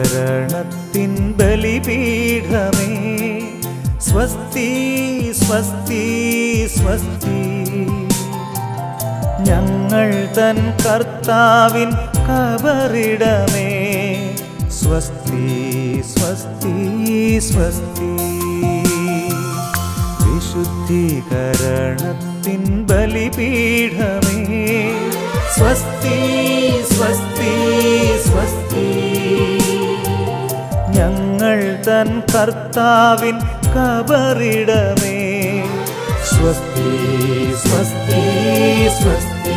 വിശുദ്ധീകരണത്തിൻ ബലിപീഠമേ സ്വസ്തി സ്വസ്തി സ്വസ്തി ഞങ്ങൾ തൻ കർത്താവിൻ കബറിടമേ സ്വസ്തി സ്വസ്തി സ്വസ്തി വിശുദ്ധീകരണത്തിൻ ബലിപീഠമേ സ്വസ്തി സ്വസ്തി സ്വസ്തി ഞങ്ങൾ തൻ കർത്താവിൻ കബറിടമേ സ്വസ്തി സ്വസ്തി സ്വസ്തി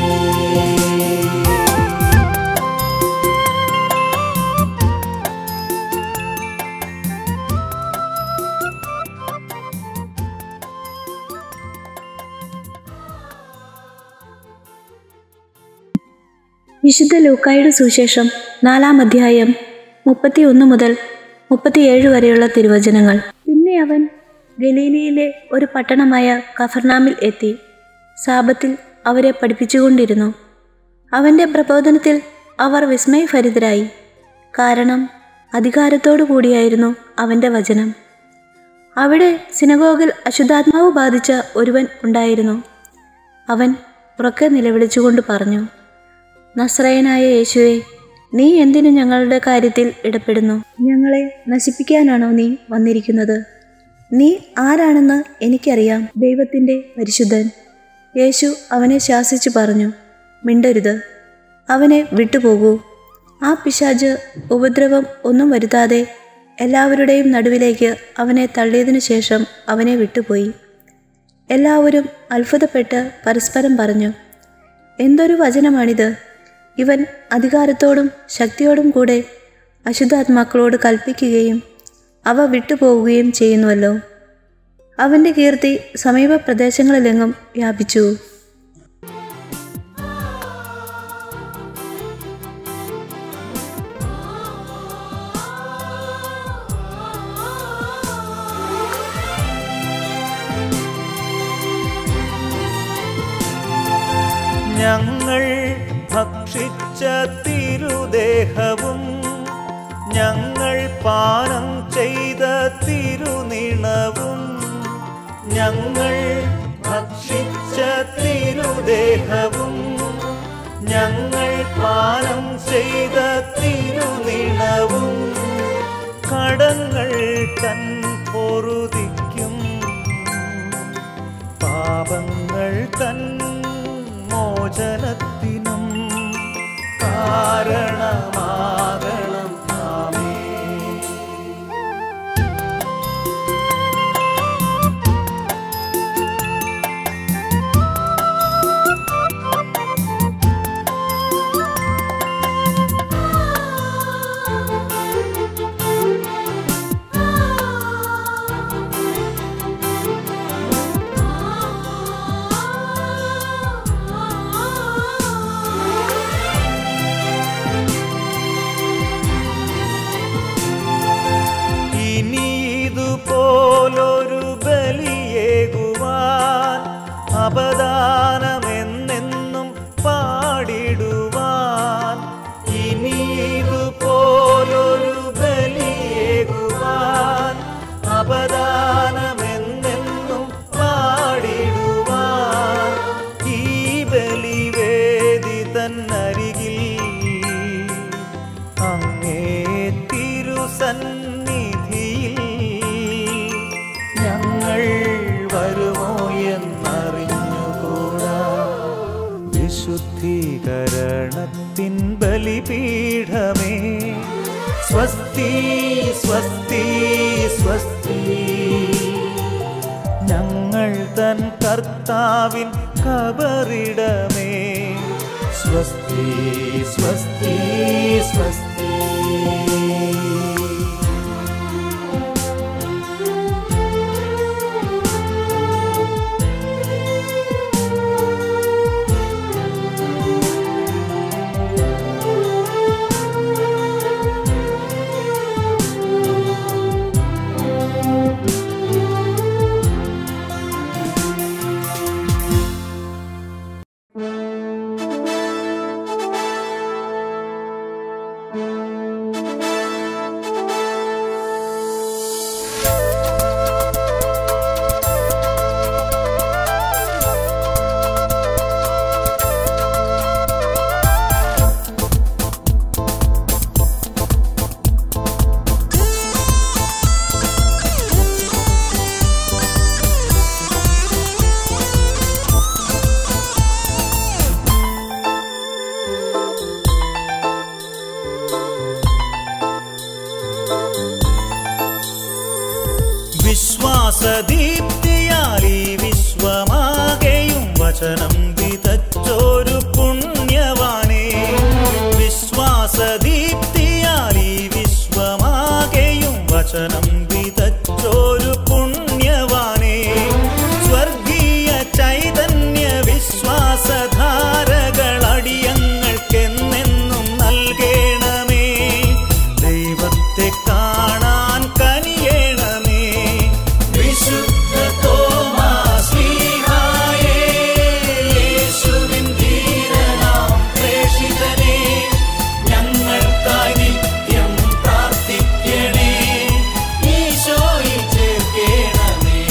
വിശുദ്ധ ലൂക്കായുടെ സുവിശേഷം നാലാം അധ്യായം മുപ്പത്തിയൊന്ന് മുതൽ മുപ്പത്തിയേഴ് വരെയുള്ള തിരുവചനങ്ങൾ പിന്നെ അവൻ ഗലീലിയിലെ ഒരു പട്ടണമായ കഫർനാമിൽ എത്തി സാപത്തിൽ അവരെ പഠിപ്പിച്ചുകൊണ്ടിരുന്നു അവൻ്റെ പ്രബോധനത്തിൽ അവർ വിസ്മയഭരിതരായി കാരണം അധികാരത്തോടു കൂടിയായിരുന്നു അവൻ്റെ വചനം അവിടെ സിനഗോഗിൽ അശുദ്ധാത്മാവ് ബാധിച്ച ഒരുവൻ ഉണ്ടായിരുന്നു അവൻ ഉറക്കെ നിലവിളിച്ചുകൊണ്ട് പറഞ്ഞു നസ്രയനായ യേശുവെ നീ എന്തിനു ഞങ്ങളുടെ കാര്യത്തിൽ ഇടപെടുന്നു ഞങ്ങളെ നശിപ്പിക്കാനാണോ നീ വന്നിരിക്കുന്നത് നീ ആരാണെന്ന് എനിക്കറിയാം ദൈവത്തിൻ്റെ പരിശുദ്ധൻ യേശു അവനെ ശാസിച്ചു പറഞ്ഞു മിണ്ടരുത് അവനെ വിട്ടുപോകൂ ആ പിശാജ് ഉപദ്രവം ഒന്നും വരുത്താതെ എല്ലാവരുടെയും നടുവിലേക്ക് അവനെ തള്ളിയതിനു ശേഷം അവനെ വിട്ടുപോയി എല്ലാവരും അത്ഭുതപ്പെട്ട് പരസ്പരം പറഞ്ഞു എന്തൊരു വചനമാണിത് ഇവൻ അധികാരത്തോടും ശക്തിയോടും കൂടെ അശുദ്ധാത്മാക്കളോട് കൽപ്പിക്കുകയും അവ വിട്ടുപോവുകയും ചെയ്യുന്നുവല്ലോ അവൻ്റെ കീർത്തി സമീപ പ്രദേശങ്ങളിലെങ്ങും വ്യാപിച്ചു ഞങ്ങൾ ഭക്ഷിച്ച തിരുദേഹവും ഞങ്ങൾ പാനം ചെയ്ത തിരുനിണവും ഞങ്ങൾ ഭക്ഷിച്ച തിരുദേഹവും ഞങ്ങൾ പാനം ചെയ്ത തിരുനിണവും കടങ്ങൾ തൻ പൊറുതിക്കും പാപങ്ങൾ തൻ മോചനത്തിനും കാരണമാകണം ആമേ ഇനി ഇതുപോലൊരു ബലിയേകുവാൻ അപദാനമെന്നെന്നും പാടിടുവാൻ ഇനി ഇതുപോലൊരു ബലിയേകുവാൻ അപദാനമെന്നെന്നും പാടിടുവാൻ ഈ ബലിവേദി തന്നരികിൽ അങ്ങേ തിരുസന്നിധിയിൽ ഞങ്ങൾ വരുമോ എന്നറിഞ്ഞുകൂടാ വിശുദ്ധീകരണത്തിൻ ബലിപീഠമേ സ്വസ്തി സ്വസ്തി സ്വസ്തി ഞങ്ങൾ തൻ കർത്താവിൻ കബറിടമേ സ്വസ്തി സ്വസ്തി സ്വസ്തി thank വിശ്വാസദീപ്തിയാൽ ഈ വിശ്വമാകെയും വചനം വിതച്ചൊരു പുണ്യവാനേ വിശ്വാസദീപ്തിയാൽ ഈ വിശ്വമാകെയും വചനം വിതച്ചൊരു പുണ്യവാനേ സ്വർഗീയ ചൈതന്യ വിശ്വാസധാരകൾ അടിയങ്ങൾക്കെന്നെന്നും നൽകണമേ ദൈവത്തെ കാണാൻ കനിയണമേ വിശുദ്ധ തോമാശ്ലീഹായേ, യേശുവിൻ ധീരനാം പ്രേഷിതനേ, ഞങ്ങൾക്കായി നിത്യം പ്രാർത്ഥിക്കണേ ഈശോയിൽ ചേർക്കണമേ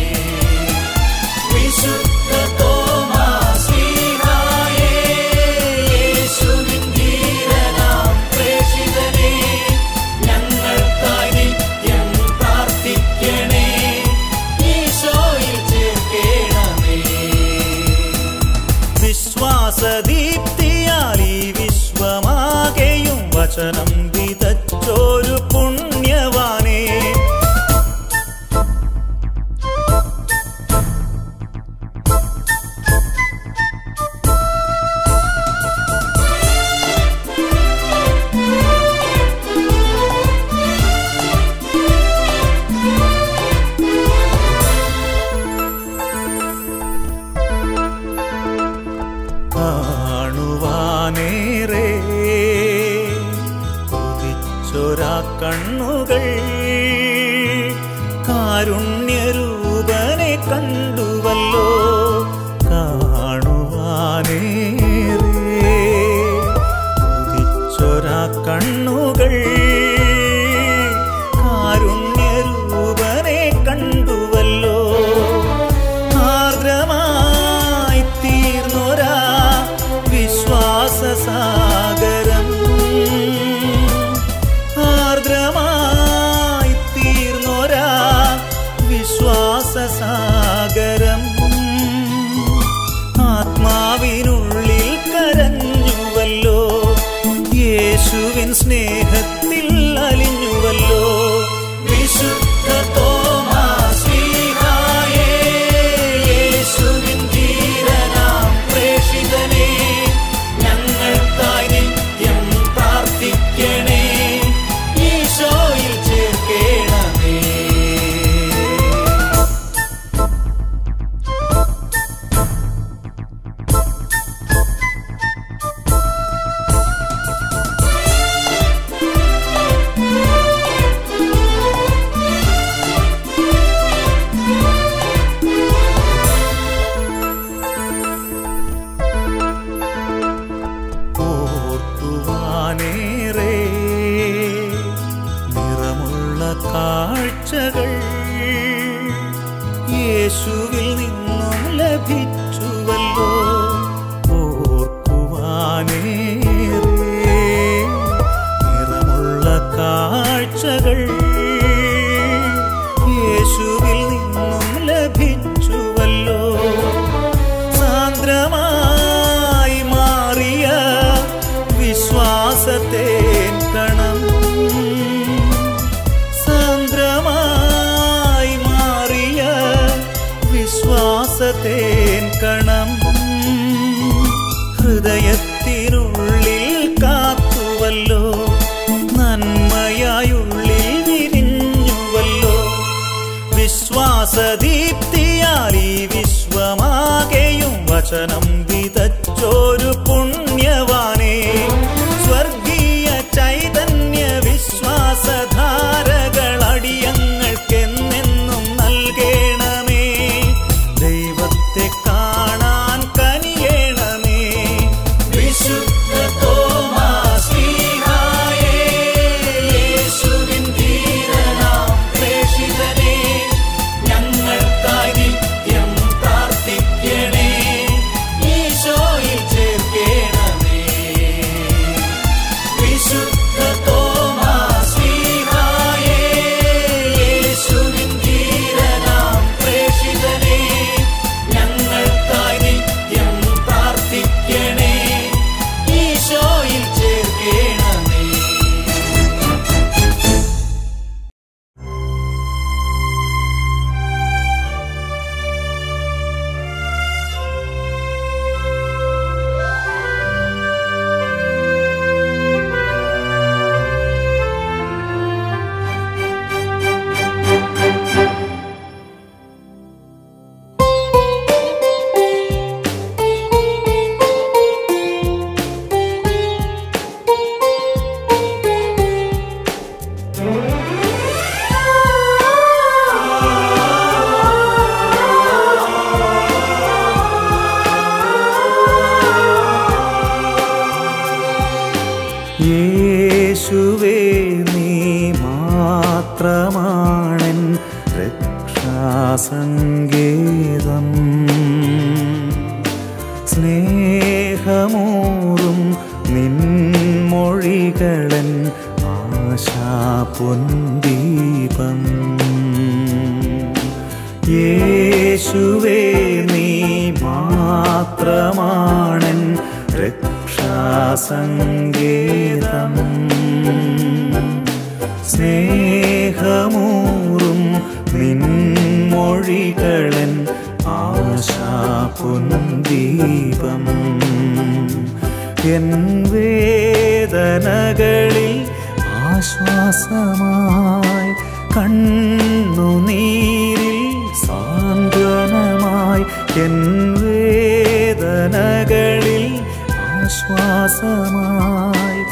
വിശുദ്ധ തോമാശ്ലീഹായേ, യേശുവിൻ ധീരനാം പ്രേഷിതനേ, ഞങ്ങൾക്കായി നിത്യം പ്രാർത്ഥിക്കണേ ഈശോയിൽ ചേർക്കണമേ വിശ്വാസദീപ്തിയാൽ ഈ വിശ്വമാകെയും വചനം വിതച്ചൊരു പുണ്യവാനേ കാണുവാനേറെ കൊതിച്ചൊരാ കണ്ണുകൾ കാരുണ്യരൂപനെ കണ്ടുവല്ലോ കാണുവാനേറെ കൊതിച്ചൊരാ കണ്ണുകൾ കാരുണ്യരൂപനെ കണ്ടുവല്ലോ ആർദ്രമായി തീർന്നൊരാ വിശ്വാസസാഗരം ആർദ്രമായി തീർന്നൊരാ വിശ്വാസസാഗരം ആത്മാവിനുള്ളിൽ കരഞ്ഞുവല്ലോ യേശുവിൻ സ്നേഹത്തിൽ അലിഞ്ഞുവല്ലോ വിശുദ്ധ തോമാശ്ലീഹായേ, യേശുവിൻ ധീരനാം പ്രേഷിതനേ, ഞങ്ങൾക്കായി നിത്യം പ്രാർത്ഥിക്കണേ ഈശോയിൽ ചേർക്കണമേ ഓർക്കുവാനേറെ നിറമുള്ള കാഴ്ചകൾ യേശുവിൽ നിന്നും ലഭിച്ചുവല്ലോ ഓർക്കുവാനേറെ നിറമുള്ള കാഴ്ചകൾ യേശുവിൽ നിന്നും ലഭിച്ചുവല്ലോ സാന്ദ്രമായി മാറിയ വിശ്വാസത്തെ കണം സാന്ദ്രമായി മാറിയ വിശ്വാസത്തെ കണം ഹൃദയത്തിനുള്ളിൽ കാത്തുവല്ലോ നന്മയായുള്ളിൽ വിരിഞ്ഞുവല്ലോ വിശ്വാസദീപ്തിയാൽ ഈ വിശ്വമാകെയും വചനം വിതച്ചൊരു പുണ്യവാനേ സ്വർഗീയ ചൈതന്യ വിശ്വാസധാരകൾ അടിയങ്ങൾക്കെന്നെന്നും നൽകണമേ ദൈവത്തെ കാണാൻ മാത്രമാണൻ രക്ഷാസങ്കേതം സ്നേഹമൂറും നിൻമൊഴികളൻ ആശാപൊന്തീപം യേശുവേ നീ മാത്രമാണൻ രക്ഷാസങ്കേതം സ്നേഹമൂറും നിൻമൊഴികളൻ ആശാപുന്ദീപം എൻ വേദനകളിൽ ആശ്വാസമായി കണ്ണുനീരിൽ സാന്ത്വനമായി എൻ വേദനകളിൽ ആശ്വാസമായി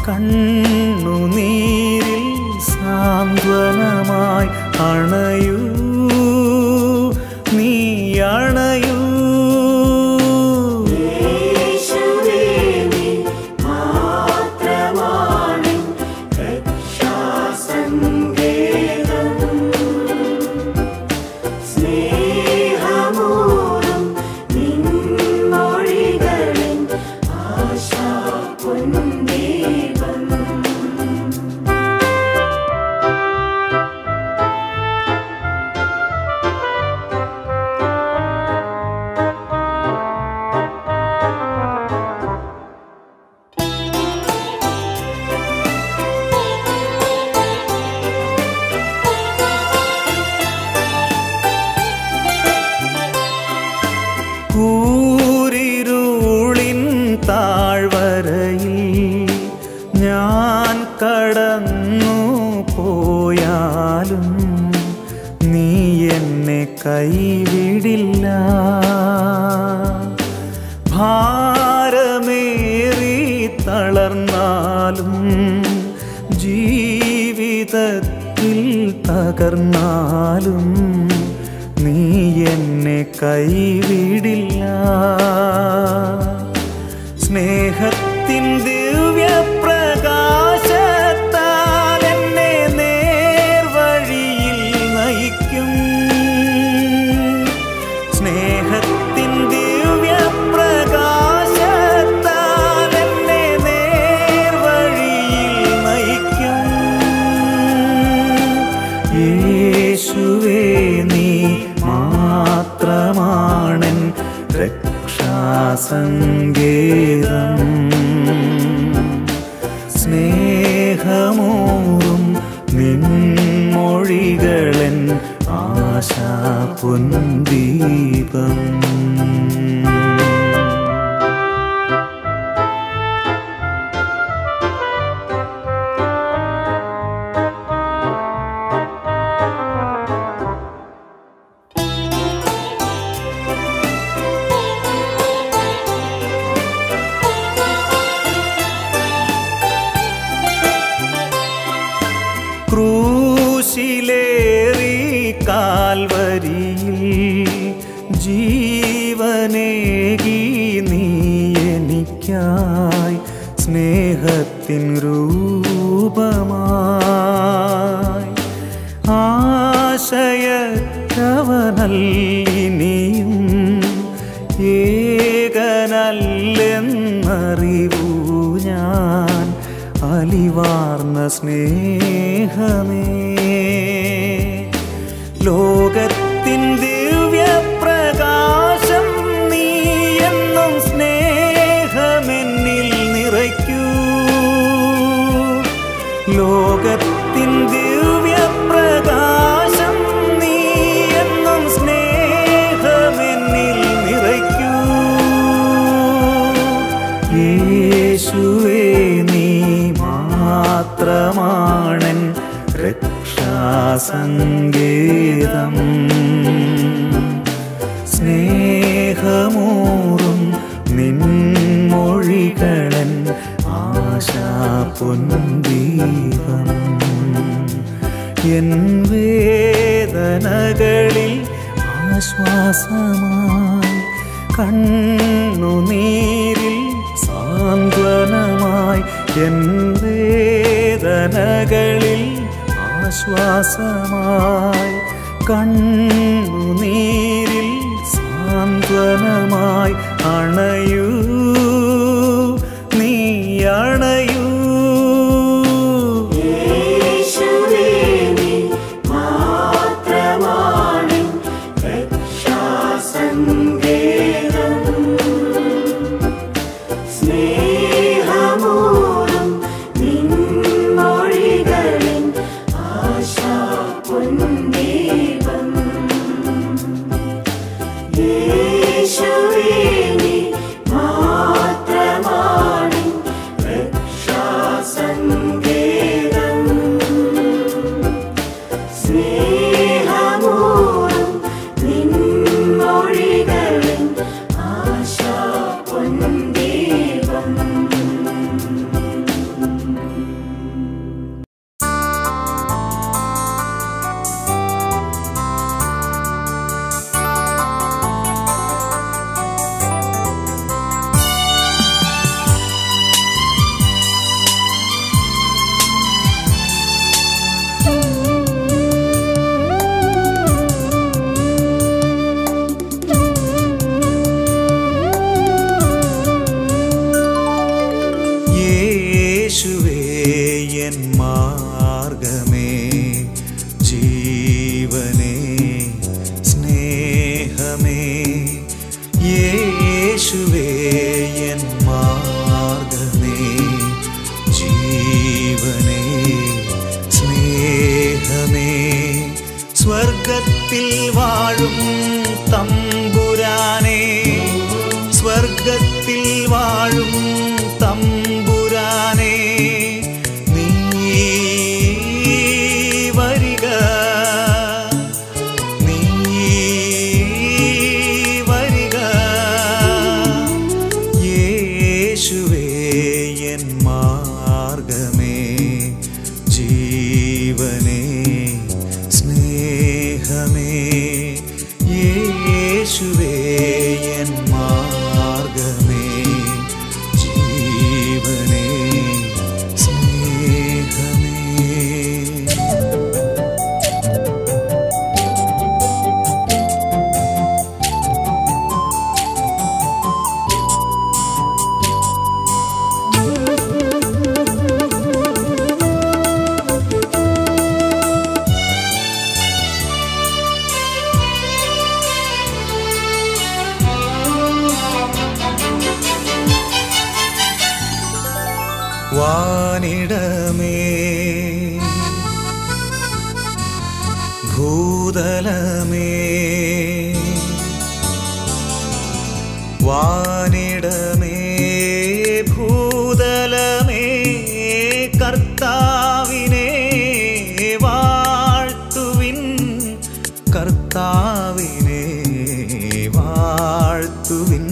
കണ്ണുനീരിൽ സാന്ത്വനമായി അണയൂ നീ അണയൂ കൂരിരുളിൻ താഴ്വരയിൽ ഞാൻ കടന്നു പോയാലും നീ എന്നെ കൈവിടില്ല ഭാരമേറി തളർന്നാലും ജീവിതത്തിൽ തകർന്നാലും നീ എന്നെ കൈവിടില്ല സ്നേഹത്തിൻ ദിവ്യപ്രകാശത്താൽ എന്നെ നേർവഴിയിൽ നയിക്കും സ്നേഹത്തിൻ ദിവ്യപ്രകാശത്താൽ എന്നെ നേർവഴിയിൽ നയിക്കും യേശുവേ നീ മാത്രമാണൻ രക്ഷാസങ്കേതം സ്നേഹമൂറും നിൻമൊഴികളൻ ആശാപുന്ദീപം ക്രൂശിലേറി കാൽവരിയിൽ ജീവനേകി നീ എനിക്കായി സ്നേഹത്തിൻ രൂപമായി ആശയക്കവനല്ലിനിയും ഏകനല്ലെന്നറിവൂ ഞാൻ അലിവാർന്ന സ്നേഹമേ ലോകത്തിൻ ദിവ്യപ്രകാശം നീ എന്നും സ്നേഹമെന്നിൽ നിറയ്ക്കൂ ലോകത്തിൻ ദിവ്യപ്രകാശം നീ എന്നും സ്നേഹമെന്നിൽ നിറയ്ക്കൂ യേശുവേ നീ മാത്രമാണൻ രക്ഷാസങ്കേതം സ്നേഹമൂറും നിൻമൊഴികളൻ ആശാപൊന്തീപം എൻ വേദനകളിൽ ആശ്വാസമായി കണ്ണുനീരിൽ സാന്ത്വനമായി എൻ വേദനകളിൽ ആശ്വാസമായി കണ്ണുനീരിൽ സാന്ത്വനമായി അണയൂ നീ അണയൂ യേശുവേ എൻ മാർഗമേ ജീവനേ സ്നേഹമേ യേശുവേ എൻ മാർഗമേ ജീവനേ സ്നേഹമേ സ്വർഗത്തിൽ വാഴും തമ്പുരാനേ സ്വർഗത്തിൽ വാഴും തമ്പുരാനേ നീ വരിക നീ വരിക യേശുവേ എൻ മാർഗമേ ജീവനേ സ്നേഹമേ യേശുവേ എൻ മാർഗമേ ജീവനേ സ്നേഹമേ വാനിടമേ ഭൂതലമേ വാനിടമേ ഭൂതലമേ കർത്താവിനെ വാഴ്ത്തുവിൻ കർത്താവിനെ വാഴ്ത്തുവിൻ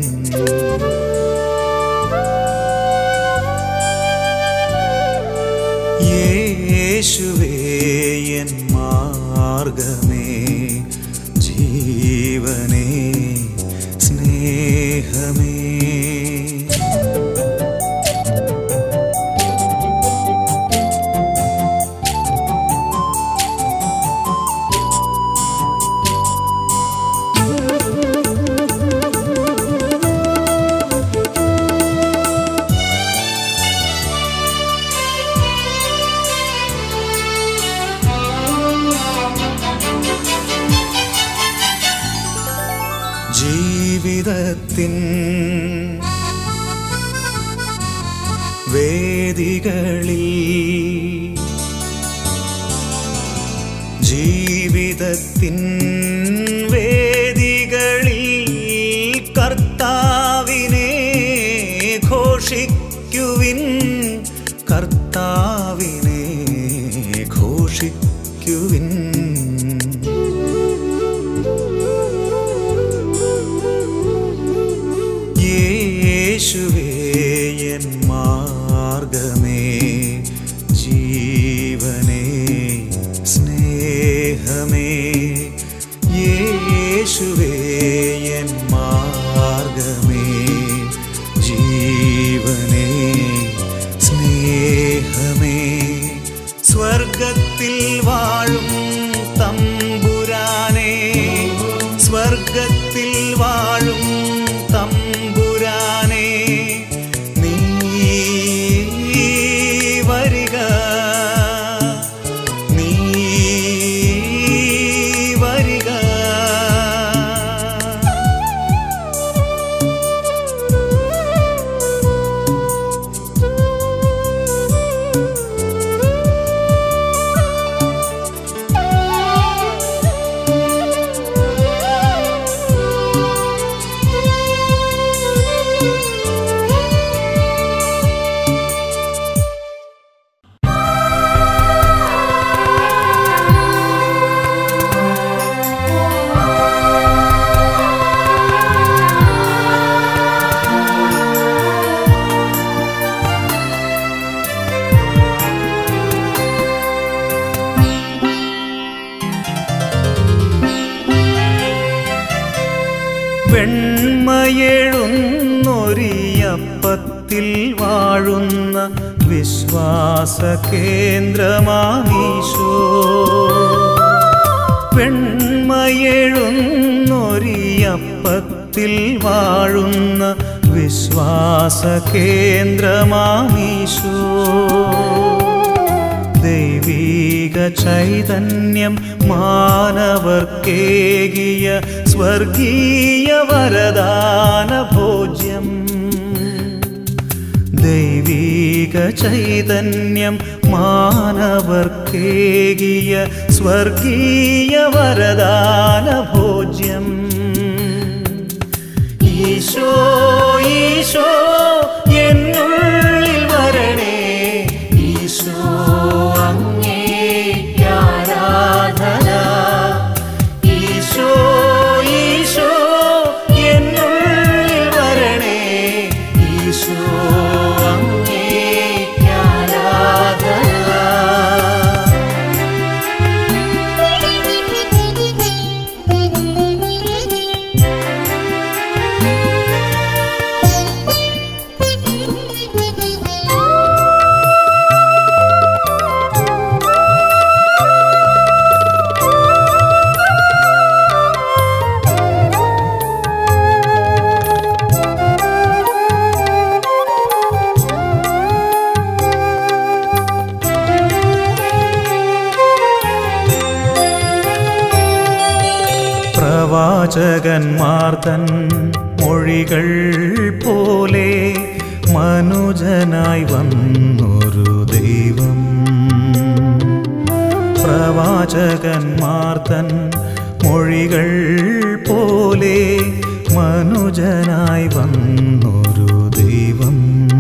യേശുവേ എൻ മാർഗമേ ജീവനേ സ്നേഹമേ ജീവിതത്തിൻ വേദികളിൽ ജീവിതത്തിൻ വേദികളിൽ കർത്താവിനെ ഘോഷിക്കുവിൻ കർത്താവിനെ ഘോഷിക്കുവിൻ യേശുവേ എൻ മാർഗമേ ജീവനേ സ്നേഹമേ യേശുവേ എൻ മാർഗമേ ജീവനേ സ്നേഹമേ സ്വർഗത്തിൽ വെണ്മയെഴുന്നൊരിയപ്പത്തിൽ വാഴുന്ന വിശ്വാസ കേന്ദ്രമാമീശോ വെണ്മയെഴുന്നൊരിയപ്പത്തിൽ വാഴുന്ന വിശ്വാസ കേന്ദ്രമാമീശോ ദൈവീക ചൈതന്യം മാനവർക്കേകിയ സ്വർഗീയ വരദാന ഭോജ്യം ദൈവീക ചൈതന്യം മാനവർക്കേകിയ സ്വർഗീയ വരദാന ഭോജ്യം ഈശോ ഈശോ എന്നുള്ളിൽ വരണേ ഈശോ അങ്ങേക്കാരാധന ഈശോ ഈശോ എന്നുള്ളിൽ വരണേ ഈശോ അങ്ങേക്കാരാധന പ്രവാചകന്മാർ തൻ മൊഴികൾ പോലെ മനുജനായി വന്നൊരു ദൈവം പ്രവാചകന്മാർ തൻ മൊഴികൾ പോലെ മനുജനായി വന്നൊരു ദൈവം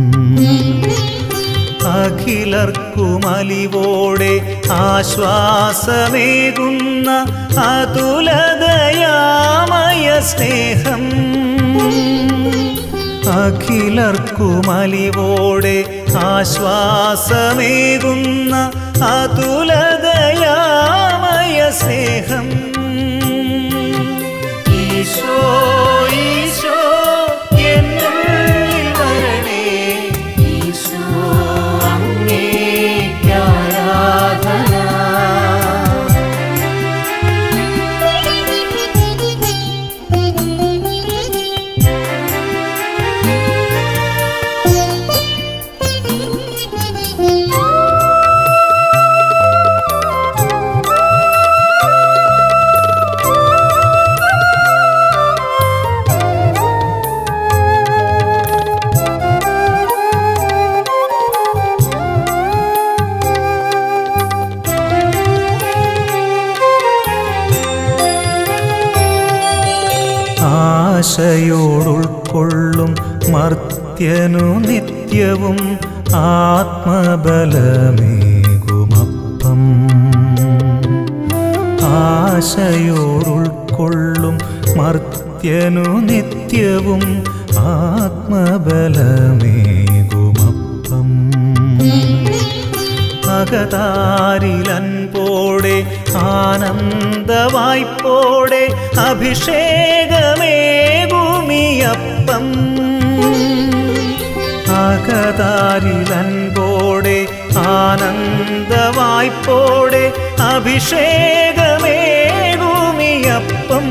അഖിലർക്കുമലിവോടെ ആശ്വാസമേകുന്ന അതുലതയാമയ സ്നേഹം അഖിലർക്കുമലിവോടെ ആശ്വാസമേകുന്ന അതുലതയാമയ സ്നേഹം ഈശോ ഈശോ എന്നുള്ളിൽ വരണേ ഈശോ അങ്ങേക്കാരാധന ആശയോടുൾക്കൊള്ളും മർത്യനു നിത്യവും ആത്മബലമേകുമപ്പം ആശയോടുൾക്കൊള്ളും മർത്യനു നിത്യവും ആത്മബലമേകുമപ്പം അകതാരിലൻപോടെ ആനന്ദവായ്പോടെ അഭിഷേകമേകുമിയപ്പം അകതാരിലൻപോടെ ആനന്ദവായ്പോടെ അഭിഷേകമേകുമിയപ്പം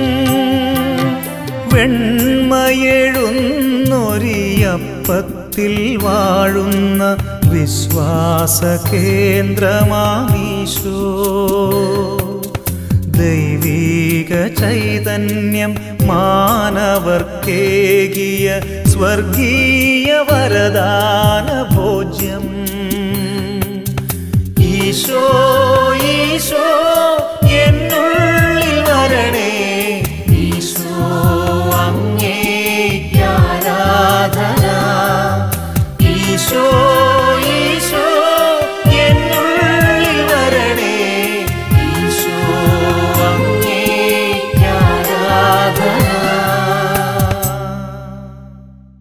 വെണ്മയെഴുന്നൊരിയപ്പത്തിൽ വാഴുന്ന വിശ്വാസ കേന്ദ്രമാമീശോ ദൈവീക ചൈതന്യം മാനവർക്കേകിയ സ്വർഗീയ വരദാന ഭോജ്യം ഈശോ ഈശോ എന്നുള്ളിൽ വരണേ ഈശോ അങ്ങേക്കാരാധന ഈശോ ഈശോ എന്നുള്ളിൽ വരണേ ഈശോ അങ്ങേക്കാരാധന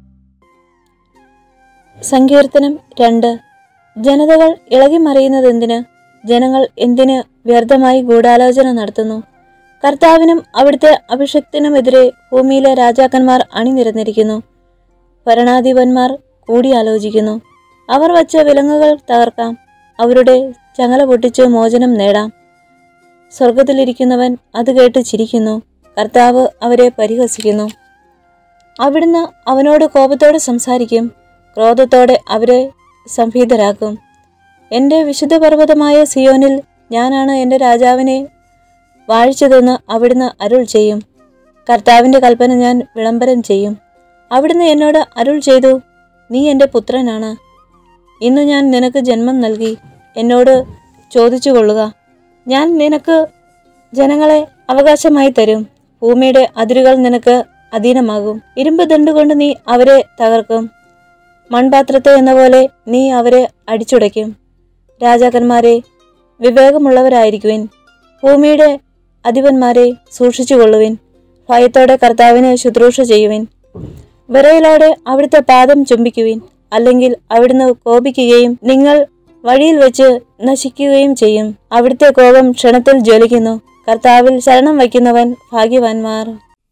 സങ്കീർത്തനം രണ്ട് ജനതകൾ ഇളകിമറിയുന്നതെന്തിന് ജനങ്ങൾ എന്തിന് വ്യർത്ഥമായി ഗൂഢാലോചന നടത്തുന്നു കർത്താവിനും അവിടുത്തെ അഭിഷക്തിനുമെതിരെ ഭൂമിയിലെ രാജാക്കന്മാർ അണിനിരന്നിരിക്കുന്നു ഭരണാധിപന്മാർ കൂടിയാലോചിക്കുന്നു അവർ വച്ച വിലങ്ങുകൾ തകർക്കാം അവരുടെ ചങ്ങല പൊട്ടിച്ച് മോചനം നേടാം സ്വർഗത്തിലിരിക്കുന്നവൻ അത് കേട്ട് ചിരിക്കുന്നു കർത്താവ് അവരെ പരിഹസിക്കുന്നു അവിടുന്ന് അവനോട് കോപത്തോടെ സംസാരിക്കും ക്രോധത്തോടെ അവരെ സംഭീതരാക്കും എൻ്റെ വിശുദ്ധ പർവ്വതമായ സിയോനിൽ ഞാനാണ് എൻ്റെ രാജാവിനെ വാഴിച്ചതെന്ന് അവിടുന്ന് അരുൾ ചെയ്യും കർത്താവിൻ്റെ കൽപ്പന ഞാൻ വിളംബരം ചെയ്യും അവിടുന്ന് എന്നോട് അരുൾ ചെയ്തു നീ എൻ്റെ പുത്രനാണ് ഇന്ന് ഞാൻ നിനക്ക് ജന്മം നൽകി എന്നോട് ചോദിച്ചു കൊള്ളുക ഞാൻ നിനക്ക് ജനങ്ങളെ അവകാശമായി തരും ഭൂമിയുടെ അതിരുകൾ നിനക്ക് അധീനമാകും ഇരുമ്പ് ദണ്ടുകൊണ്ട് നീ അവരെ തകർക്കും മൺപാത്രത്തെ എന്ന പോലെ നീ അവരെ അടിച്ചുടയ്ക്കും രാജാക്കന്മാരെ വിവേകമുള്ളവരായിരിക്കുവിൻ ഭൂമിയുടെ അധിപന്മാരെ സൂക്ഷിച്ചുകൊള്ളുവിൻ ഭയത്തോടെ കർത്താവിനെ ശുശ്രൂഷ ചെയ്യുവിൻ വിറയലോടെ അവിടുത്തെ പാദം ചുംബിക്കുവിൻ അല്ലെങ്കിൽ അവിടുന്ന് കോപിക്കുകയും നിങ്ങൾ വഴിയിൽ വെച്ച് നശിക്കുകയും ചെയ്യും അവിടുത്തെ കോപം ക്ഷണത്തിൽ ജ്വലിക്കുന്നു കർത്താവിൽ ശരണം വയ്ക്കുന്നവൻ ഭാഗ്യവാന്മാർ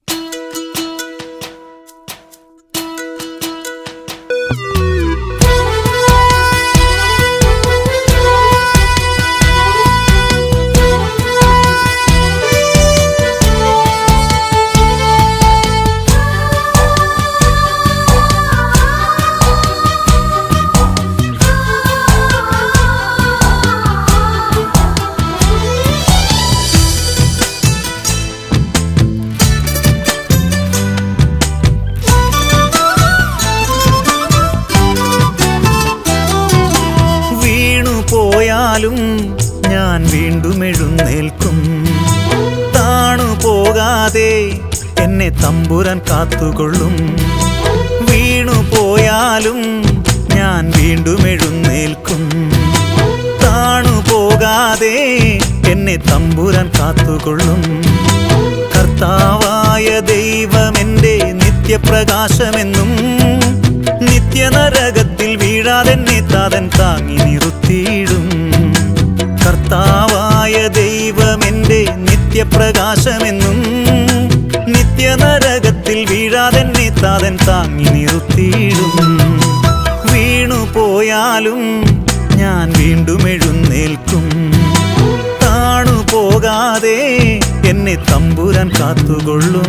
വീണു പോയാലും ഞാൻ വീണ്ടും എഴുന്നേൽക്കും താണു പോകാതെ എന്നെ തമ്പുരാൻ കാത്തുകൊള്ളും വീണു പോയാലും ഞാൻ വീണ്ടും എഴുന്നേൽക്കും താണു പോകാതെ എന്നെ തമ്പുരാൻ കാത്തുകൊള്ളും കർത്താവായ ദൈവമെന്റെ നിത്യപ്രകാശമെന്നും നിത്യനരകത്തിൽ വീഴാതെന്നെ താതൻ താങ്ങി നിർത്തിയിടും കർത്താവായ ദൈവമെന്റെ നിത്യപ്രകാശമെന്നും നിത്യനരകത്തിൽ വീഴാതെന്നെ താതൻ താങ്ങി നിർത്തിയിടും വീണു പോയാലും ഞാൻ വീണ്ടും എഴുന്നേൽക്കും താണു പോകാതെ എന്നെ തമ്പുരാൻ കാത്തുകൊള്ളും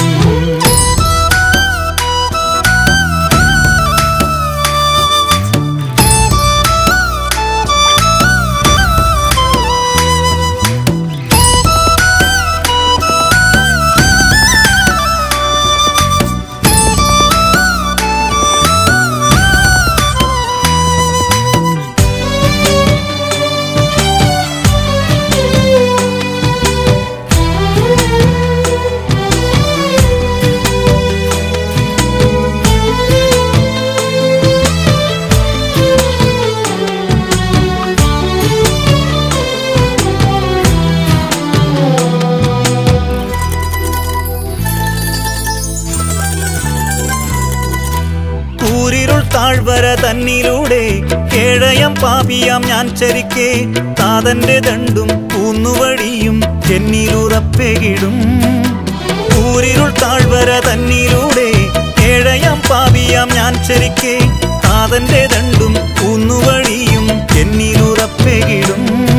കൂരിരുൾ താഴ്വര തന്നിലൂടെ കേഴയം പാപിയാം ഞാൻ ചരിക്കേ താതന്റെ ദണ്ടും കൂന്നുവഴിയും എന്നിലുറപ്പെകിടും കൂരിരുൾ താഴ്വര തന്നിലൂടെ കേഴയം പാപിയാം ഞാൻ ചരിക്കേ താതന്റെ ദണ്ടും കൂന്നുവഴിയും എന്നിലുറപ്പെകിടും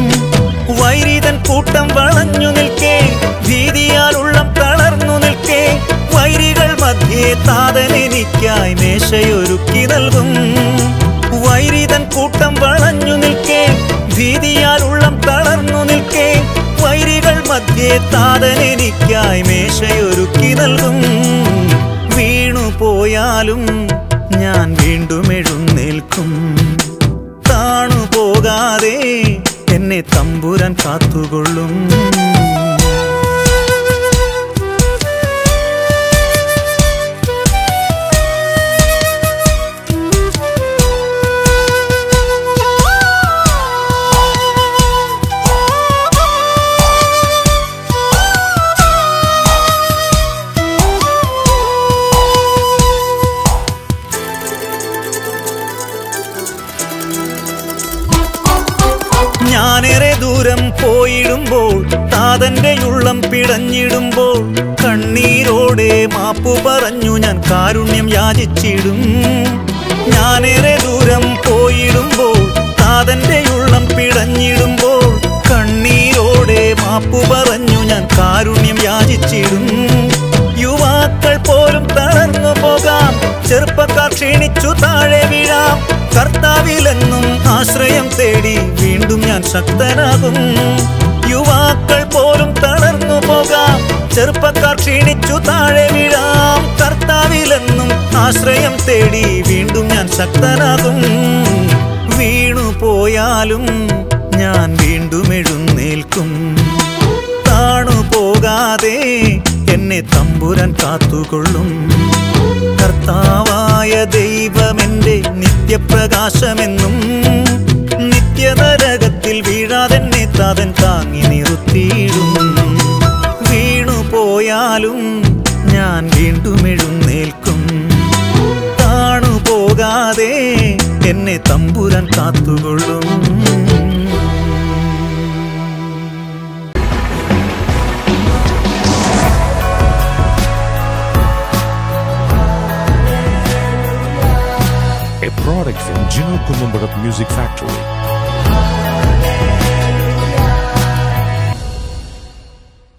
വൈരിതൻ കൂട്ടം വളഞ്ഞു നിൽക്കേ ഭീതിയാൽ ഉള്ളം തളർന്നു നിൽക്കേ വൈരികൾ മധ്യേ താതൻ എനിക്കായി മേശയൊരുക്കി നൽകും വൈരിതൻ കൂട്ടം വളഞ്ഞു നിൽക്കേ ഭീതിയാൽ ഉള്ളം തളർന്നു നിൽക്കേ വൈരികൾ മധ്യേ താതൻ എനിക്കായി മേശയൊരുക്കി നൽകും വീണു പോയാലും ഞാൻ വീണ്ടും എഴുന്നേൽക്കും താണു പോകാതെ എന്നെ തമ്പുരാൻ കാത്തുകൊള്ളും ഞാനേറെ ദൂരം പോയിടുമ്പോൾ താ താതന്റെ ഉള്ളം പിടഞ്ഞിടുമ്പോൾ കണ്ണീരോടെ മാപ്പു പറഞ്ഞു ഞാൻ കാരുണ്യം യാചിച്ചിടും ഞാനേറെ ദൂരം പോയിടുമ്പോൾ താതന്റെ ഉള്ളം പിടഞ്ഞിടുമ്പോൾ കണ്ണീരോടെ മാപ്പു പറഞ്ഞു ഞാൻ കാരുണ്യം യാചിച്ചിടും യുവാക്കൾ പോലും തളർന്നു പോകാം ചെറുപ്പക്കാർ ക്ഷീണിച്ചു താഴെ വീഴാം കർത്താവിലെന്നും ആശ്രയം തേടി വീണ്ടും ഞാൻ ശക്തനാകും യുവാക്കൾ പോലും തളർന്നു പോകാം ചെറുപ്പക്കാർ ക്ഷീണിച്ചു താഴെ വീഴാം കർത്താവിലെന്നും ആശ്രയം തേടി വീണ്ടും ഞാൻ ശക്തനാകും വീണു പോയാലും ഞാൻ വീണ്ടും എഴുന്നേൽക്കും താണു പോകാതെ എന്നെ തമ്പുരാൻ കാത്തുകൊള്ളും കർത്താവായ ദൈവമെന്റെ നിത്യപ്രകാശമെന്നും നിത്യനരകത്തിൽ വീഴാതെന്നെ താതൻ താങ്ങി നിർത്തിയിടും വീണു പോയാലും ഞാൻ വീണ്ടും എഴുന്നേൽക്കും താണു പോകാതെ എന്നെ തമ്പുരാൻ കാത്തുകൊള്ളും a product from Gino Columbarat Music Factory.